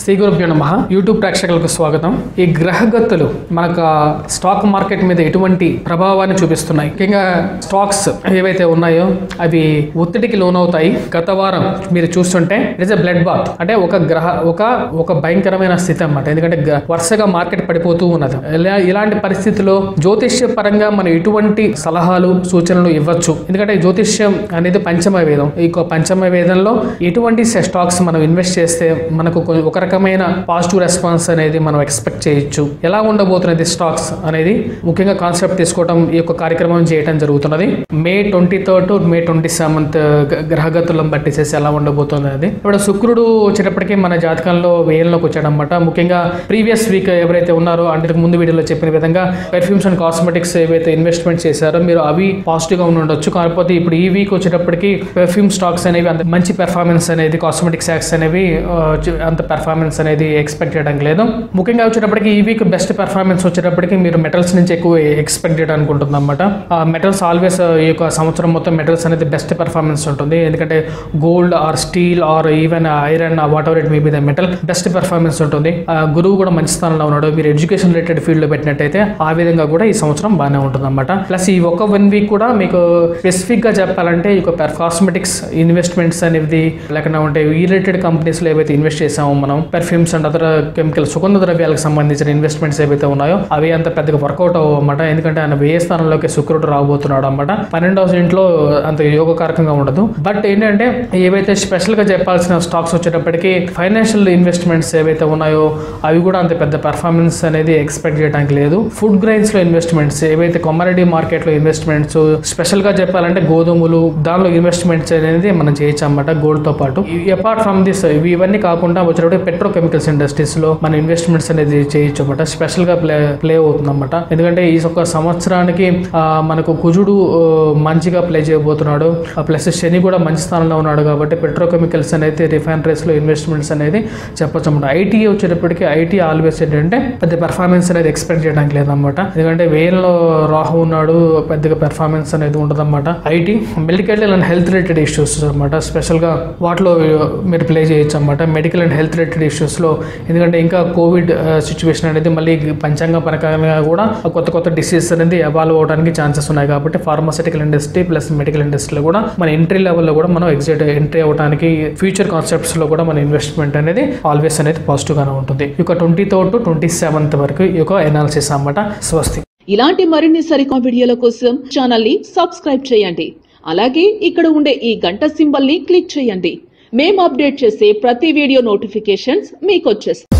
శ్రీ గురుభ్యో నమ యూట్యూబ్ ప్రేక్షకులకు స్వాగతం ఈ గ్రహగతులు మనకు ఆ స్టాక్ మార్కెట్ మీద ఎటువంటి ప్రభావాన్ని చూపిస్తున్నాయి ముఖ్యంగా స్టాక్స్ ఏవైతే ఉన్నాయో అవి ఒత్తిడికి లోనవుతాయి గత వారం మీరు చూస్తుంటే it is a blood bath అంటే ఒక గ్రహ ఒక ఒక భయంకరమైన స్థితి అన్నమాట ఎందుకంటే గ- వరుసగా మార్కెట్ పడిపోతూ ఉన్నది ఇలా- ఇలాంటి పరిస్థితిలో జ్యోతిష్య పరంగా మనం ఎటువంటి సలహాలు సూచనలు ఇవ్వచ్చు ఎందుకంటే ఈ జ్యోతిష్యం అనేది పంచమ వేదం ఈ యొక్క పంచమ వేదంలో ఎటువంటి స్టాక్స్ మనం ఇన్వెస్ట్ చేస్తే మనకు కొ- ఒక రకమైన పాజిటివ్ రెస్పాన్స్ అనేది మనం ఎక్స్పెక్ట్ చేయొచ్చు ఎలా ఉండబోతున్నది స్టాక్స్ అనేది ముఖ్యంగా కాన్సెప్ట్ తీసుకోవడం ఈ యొక్క కార్యక్రమం చేయడం జరుగుతున్నది May twenty third to May twenty seventh గ్రహగతులను బట్టి చేసి ఎలా ఉండబోతుంది అది ఇప్పుడు శుక్రుడు వచ్చేటప్పటికి మన జాతకంలో వేయంలోకి వచ్చాడనమాట ముఖ్యంగా ప్రీవియస్ వీక్ ఎవరైతే ఉన్నారో అంటే ఇంతకు ముందు వీడియోలో చెప్పిన విధంగా పెర్ఫ్యూమ్స్ అండ్ కాస్మెటిక్స్ ఏవైతే ఇన్వెస్ట్మెంట్ చేశారో మీరు అవి పాజిటివ్ గా ఉండి ఉండొచ్చు కాకపోతే ఇప్పుడు ఈ వీక్ వచ్చేటప్పటికి పెర్ఫ్యూమ్ స్టాక్స్ అనేవి అంత మంచి పెర్ఫార్మెన్స్ అనేది కాస్మెటిక్ స్టాక్స్ అనేవి ఆ, చ- అంత పెర్ఫార్మెన్స్ అనేది ఎక్స్పెక్ట్ చేయడం లేదు ముఖ్యంగా వచ్చేటప్పటికి ఈ వీక్ బెస్ట్ పెర్ఫార్మెన్స్ వచ్చేటప్పటికి మీరు మెటల్స్ నుంచి ఎక్కువ ఎక్స్పెక్ట్ చేయడానికి ఉంటుంది అనమాట మెటల్స్ ఆల్వేస్ ఈ యొక్క సంవత్సరం మొత్తం మెటల్స్ అనేది బెస్ట్ పెర్ఫార్మెన్స్ ఉంటుంది ఎందుకంటే gold or steel or even iron whatever it may be the metal best performance ఉంటుంది ఆ, గురువు కూడా మంచి స్థానంలో ఉన్నాడు మీరు ఎడ్యుకేషన్ రిలేటెడ్ ఫీల్డ్ లో పెట్టినట్టయితే ఆ విధంగా కూడా ఈ సంవత్సరం బాగానే ఉంటుంది అనమాట ప్లస్ ఈ ఒక్క వన్ వీక్ కూడా మీకు స్పెసిఫిక్ గా చెప్పాలంటే ఈ యొక్క కాస్మెటిక్స్ ఇన్వెస్ట్మెంట్స్ అనేది లేకుండా ఉంటే ఈ రిలేటెడ్ కంపెనీస్ లో ఏవైతే ఇన్వెస్ట్ చేసామో మనం పెర్ఫ్యూమ్స్ అండ్ అదర్ కెమికల్ సుగంధ ద్రవ్యాలకు సంబంధించిన ఇన్వెస్ట్మెంట్స్ ఏవైతే ఉన్నాయో అవి అంత పెద్దగా వర్కౌట్ అవ్వమాట ఎందుకంటే ఆయన వ్యయ స్థానంలోకి శుక్రుడు రాబోతున్నాడు అనమాట పన్నెండవ ఇంట్లో అంత యోగకారకంగా ఉండదు బట్ ఏంటంటే ఏవైతే స్పెషల్ గా చెప్పాల్సిన స్టాక్స్ వచ్చేటప్పటికి ఫైనాన్షియల్ ఇన్వెస్ట్మెంట్స్ ఏవైతే ఉన్నాయో అవి కూడా అంత పెద్ద పెర్ఫార్మెన్స్ అనేది ఎక్స్పెక్ట్ చేయడానికి లేదు ఫుడ్ గ్రైన్స్ లో ఇన్వెస్ట్మెంట్స్ ఏవైతే కమోడిటీ మార్కెట్ లో ఇన్వెస్ట్మెంట్స్ స్పెషల్ గా చెప్పాలంటే గోధుమలు దానిలో ఇన్వెస్ట్మెంట్స్ అనేది మనం చేయొచ్చు అన్నమాట గోల్డ్ తో పాటు అపార్ట్ ఫ్రమ్ దిస్ ఇవి ఇవన్నీ కాకుండా వచ్చేటప్పుడు పెట్రోకెమికల్స్ ఇండస్ట్రీస్ లో మన ఇన్వెస్ట్మెంట్స్ అనేది చేయొచ్చు అనమాట స్పెషల్ గా ప్లే ప్లే అవుతుంది అనమాట ఎందుకంటే ఈ ఒక సంవత్సరానికి ఆ, మనకు కుజుడు ఆ, మంచిగా ప్లే చేయబోతున్నాడు ప్లస్ శని కూడా మంచి స్థానంలో ఉన్నాడు కాబట్టి పెట్రోకెమికల్స్ అనేది రిఫైనరీస్ లో ఇన్వెస్ట్మెంట్స్ అనేది చెప్పొచ్చు అనమాట ఐటీ వచ్చేటప్పటికి ఐటీ ఆల్వేస్ ఏంటంటే పెద్ద పెర్ఫార్మెన్స్ అనేది ఎక్స్పెక్ట్ చేయడానికి లేదన్నమాట ఎందుకంటే వేయంలో రాహు ఉన్నాడు పెద్దగా పెర్ఫార్మెన్స్ అనేది ఉండదన్నమాట IT medical and health related issues అనమాట స్పెషల్గా వాటిలో మీరు ప్లే చేయొచ్చు అనమాట మెడికల్ అండ్ హెల్త్ రిలేటెడ్ ఇష్యూస్లో ఎందుకంటే ఇంకా కోవిడ్ సిచ్యువేషన్ అనేది మళ్ళీ పంచాంగ పరకంగా కూడా కొత్త కొత్త డిసీజెస్ అనేది ఎవాల్వ్ అవడానికి ఛాన్సెస్ ఉన్నాయి కాబట్టి ఫార్మాసిటికల్ ఇండస్ట్రీ ప్లస్ మెడికల్ ఇండస్ట్రీలో కూడా మన ఎంట్రీ లెవెల్లో కూడా మనం ఎగ్జిట్ ఎంట్రీ అవ్వడానికి ఫ్యూచర్ కాన్సెప్ట్స్లో కూడా మన ఇన్వెస్ట్మెంట్ అనేది ఆల్వేస్ అనేది పాజిటివ్గానే ఉంటుంది ఈ యొక్క twenty third to twenty seventh వరకు ఈ యొక్క ఎనాలిసిస్ అన్నమాట స్వస్తి ఇలాంటి మరిన్ని సరికొత్త వీడియోల కోసం ఛానల్ ని సబ్స్క్రైబ్ చేయండి అలాగే ఇక్కడ ఉండే ఈ గంట సింబల్ ని క్లిక్ చేయండి మేము అప్డేట్ చేసే ప్రతి వీడియో నోటిఫికేషన్స్ మీకు వచ్చేస్తాయి